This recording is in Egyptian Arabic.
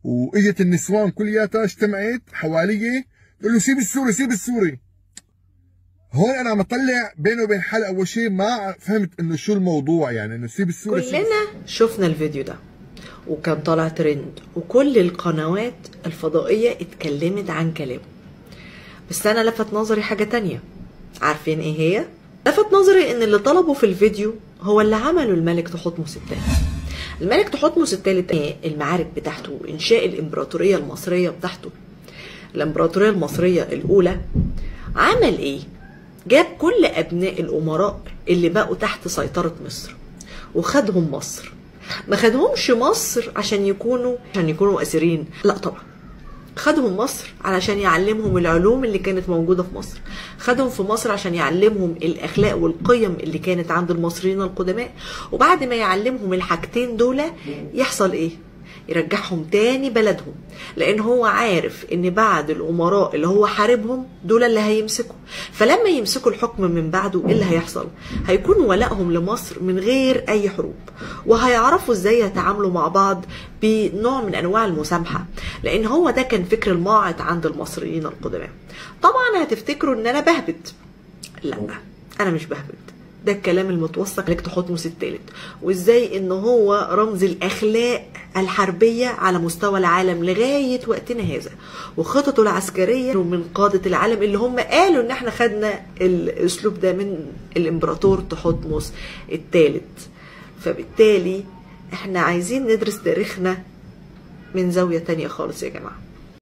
واجت النسوان كلياتها اجتمعت حواليه تقول له سيب السوري سيب السوري هون انا عم اطلع بينه وبين حالي اول شيء ما فهمت انه شو الموضوع يعني انه سيب السوري سيب كلنا شفنا الفيديو ده وكان طالع ترند وكل القنوات الفضائية اتكلمت عن كلامه بس انا لفت نظري حاجة تانية عارفين ايه هي؟ لفت نظري ان اللي طلبه في الفيديو هو اللي عمله الملك تحتمس الثالث الملك تحتمس الثالث المعارك بتاعته انشاء الامبراطورية المصرية بتاعته الامبراطورية المصرية الاولى عمل ايه؟ جاب كل ابناء الامراء اللي بقوا تحت سيطرة مصر وخدهم مصر ما خدهمش مصر عشان يكونوا عشان يكونوا اسيرين لا طبعا خدهم مصر علشان يعلمهم العلوم اللي كانت موجودة في مصر خدهم في مصر عشان يعلمهم الأخلاق والقيم اللي كانت عند المصريين القدماء وبعد ما يعلمهم الحاجتين دول يحصل ايه يرجعهم تاني بلدهم لان هو عارف ان بعد الامراء اللي هو حاربهم دول اللي هيمسكوا فلما يمسكوا الحكم من بعده ايه اللي هيحصل هيكون ولائهم لمصر من غير اي حروب وهيعرفوا ازاي يتعاملوا مع بعض بنوع من انواع المسامحه لان هو ده كان فكر الماعط عند المصريين القدماء طبعا هتفتكروا ان انا بهبد لا انا مش بهبد ده الكلام المتوثق لك تحتمس الثالث وازاي ان هو رمز الاخلاق الحربية على مستوى العالم لغاية وقتنا هذا وخططه العسكرية من قادة العالم اللي هم قالوا ان احنا خدنا الاسلوب ده من الامبراطور تحتمس الثالث فبالتالي احنا عايزين ندرس تاريخنا من زاوية تانية خالص يا جماعة